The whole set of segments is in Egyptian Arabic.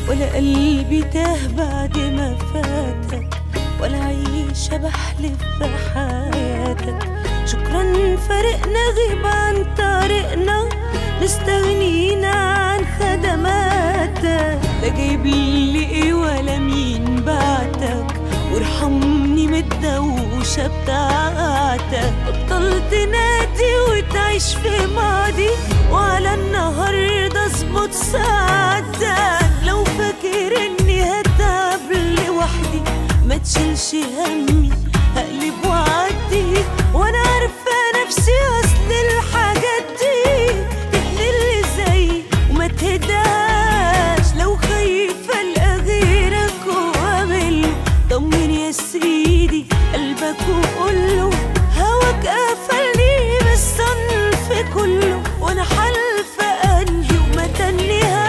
ولا قلبي تاه بعد ما فاتك ولا عيشة بحلف بحياتك شكرا فرقنا غيب عن طريقنا مستغنينا عن خدماتك لا جايب لي ايه ولا مين بعتك وارحمني من الدوشة بتاعتك بطلت نادي وتعيش في ماضي وعلى النهاردة اظبط ساعتك لو فاكر اني هتعب لوحدي ما تشيلش همي هقلب وعدي وانا عارفة نفسي اصل الحاجات دي تبني اللي زي وما تهداش لو خايفة القى غيرك وقابله طمن يا سيدي قلبك وقوله هواك قفلني بالصنف كله وانا حالفة انهي وما تنهاش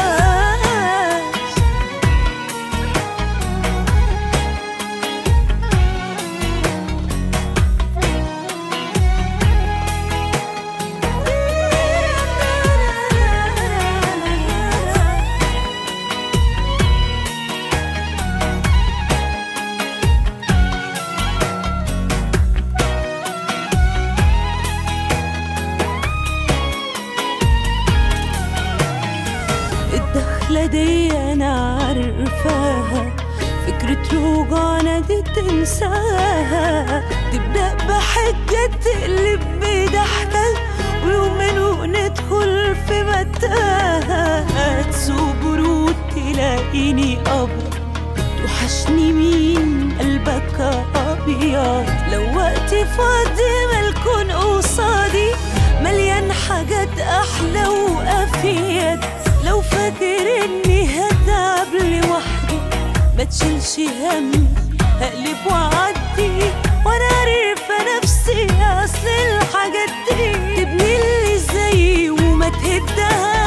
الدخلة دي أنا عارفاها فكرة رجوعنا دي تنساها تبدأ بحجة تقلب بضحكة ويومين وندخل في متاهة تسوق برود تلاقيني قبر توحشني مين قلبك أبيض لو وقتي فاضي ملكون قصادي مليان حاجات أحلى وأفيد لو فاكر إني هتعب لوحدي ما تشيلش همي هقلب وأعدي وأنا عارفة نفسي أصل الحاجات دي تبني اللي زيي وما تهدهاش